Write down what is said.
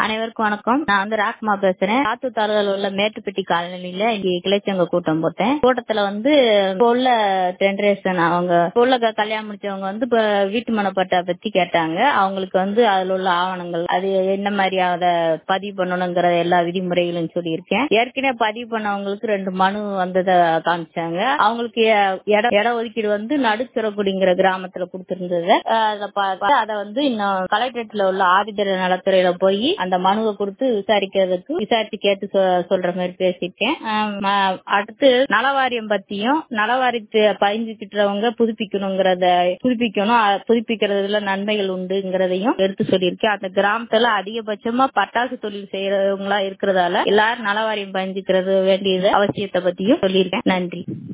அனைவருக்கும் வணக்கம் நான் வந்து ராக்மா பேசுறேன் காத்து தாலுகால உள்ள மேட்டுப்பட்டி காலனில இங்க கிளைச்சங்க கூட்டம் போட்டேன் கூட்டத்துல வந்து இப்ப உள்ள ஜெனரேஷன் அவங்க இப்ப உள்ள க- கல்யாணம் முடிச்சவங்க வந்து இப்ப வீட்டு மனப்பட்டா பத்தி கேட்டாங்க அவங்களுக்கு வந்து அதுல உள்ள ஆவணங்கள் அது என்ன மாதிரி அதை பதிவு பண்ணணுங்கிற எல்லா விதிமுறைகளும் சொல்லியிருக்கேன் ஏற்கனவே பதிவு பண்ணவங்களுக்கு ரெண்டு மனு வந்ததை காமிச்சாங்க அவங்களுக்கு எ- இட இட ஒதுக்கீடு வந்து நடுச்சிறக்குடிங்கிற கிராமத்துல கொடுத்திருந்தது அதை பார்த்து அதை வந்து இன்னும் கலெக்டரேட்ல உள்ள ஆதிதர நலத்துறையில போய் அந்த மனுவை கொடுத்து விசாரிக்கிறதுக்கு விசாரிச்சு கேட்டு சொ- சொல்ற மாதிரி பேசியிருக்கேன் ஆம், ம- அடுத்து நலவாரியம் பத்தியும் நலவாரியத்தை பதிஞ்சுக்கிட்டவங்க புதுப்பிக்கணுங்கிறத புதுப்பிக்கணும் அ- புதுப்பிக்கிறதுல நன்மைகள் உண்டுங்கிறதையும் எடுத்து சொல்லியிருக்கேன் அந்த கிராமத்துல அதிகபட்சமா பட்டாசு தொழில் செய்யறவங்களா இருக்கிறதால எல்லாரும் நலவாரியம் பதிஞ்சுக்கிறது வேண்டியது அவசியத்தை பத்தியும் சொல்லியிருக்கேன் நன்றி